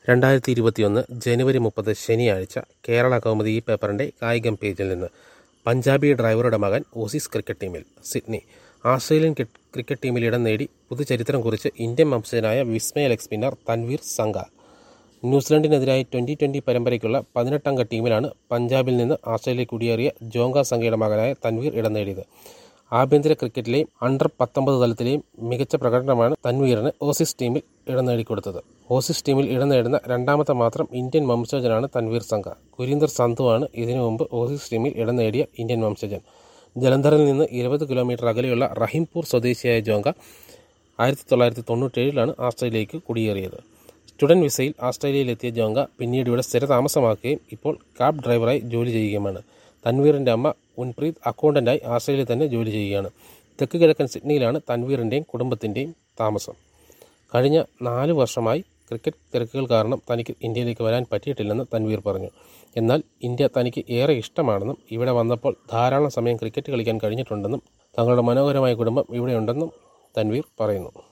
രണ്ടായിരത്തി ഇരുപത്തിയൊന്ന് ജനുവരി മുപ്പത് ശനിയാഴ്ച കേരള കൗമുദി ഈ പേപ്പറിന്റെ കായികം പേജിൽ നിന്ന് പഞ്ചാബി ഡ്രൈവറുടെ മകൻ ഓസീസ് ക്രിക്കറ്റ് ടീമിൽ സിഡ്നി ആസ്ട്രേലിയൻ ക്രി- ക്രിക്കറ്റ് ടീമിൽ ഇടം നേടി പുതുചരിത്രം കുറിച്ച് ഇന്ത്യൻ വംശജനായ വിസ്മയ ലെഗ് സ്പിന്നർ തൻവീർ സംഘ ന്യൂസിലൻഡിനെതിരായി ട്വന്റി ട്വന്റി പരമ്പരയ്ക്കുള്ള പതിനെട്ടംഗ ടീമിലാണ് പഞ്ചാബിൽ നിന്ന് ആസ്ട്രേലിയ കുടിയേറിയ ജോങ്ക സംഘയുടെ മകനായ തൻവീർ ഇടം നേടിയത് ആഭ്യന്തര ക്രിക്കറ്റിലെയും അണ്ടർ പത്തൊമ്പത് തലത്തിലെയും മികച്ച പ്രകടനമാണ് തൻവീറിന് ഓസീസ് ടീമിൽ ഇടം നേടിക്കൊടുത്തത് ഓസീസ് ടീമിൽ ഇടം നേടുന്ന രണ്ടാമത്തെ മാത്രം ഇന്ത്യൻ വംശജനാണ് തൻവീർ സംഘ കുരീന്ദർ സന്ധുവാണ് ഇതിനു മുമ്പ് ഓസീസ് ടീമിൽ ഇടം നേടിയ ഇന്ത്യൻ വംശജൻ ജലന്ധറിൽ നിന്ന് ഇരുപത് കിലോമീറ്റർ അകലെയുള്ള റഹീംപൂർ സ്വദേശിയായ ജോങ്ക ആയിരത്തി തൊള്ളായിരത്തി തൊണ്ണൂറ്റേഴിലാണ് ആസ്ട്രേലിയയിലേക്ക് കുടിയേറിയത് സ്റ്റുഡന്റ് വിസയിൽ ആസ്ട്രേലിയയിലെത്തിയ ജോങ്ക പിന്നീട് ഇവിടെ സ്ഥിരതാമസമാക്കുകയും ഇപ്പോൾ കാബ് ഡ്രൈവറായി ജോലി ചെയ്യുകയുമാണ് തൻവീറിന്റെ അമ്മ ഉൻപ്രീത് അക്കൗണ്ടന്റായി ആസ്ട്രേലിയയിൽ തന്നെ ജോലി ചെയ്യുകയാണ് തെക്ക് കിഴക്കൻ സിഡ്നിയിലാണ് തൻവീറിന്റെയും കുടുംബത്തിന്റെയും താമസം കഴിഞ്ഞ നാല് വർഷമായി ക്രിക്കറ്റ് തിരക്കുകൾ കാരണം തനിക്ക് ഇന്ത്യയിലേക്ക് വരാൻ പറ്റിയിട്ടില്ലെന്ന് തൻവീർ പറഞ്ഞു എന്നാൽ ഇന്ത്യ തനിക്ക് ഏറെ ഇഷ്ടമാണെന്നും ഇവിടെ വന്നപ്പോൾ ധാരാളം സമയം ക്രിക്കറ്റ് കളിക്കാൻ കഴിഞ്ഞിട്ടുണ്ടെന്നും തങ്ങളുടെ മനോഹരമായ കുടുംബം ഇവിടെയുണ്ടെന്നും തൻവീർ പറയുന്നു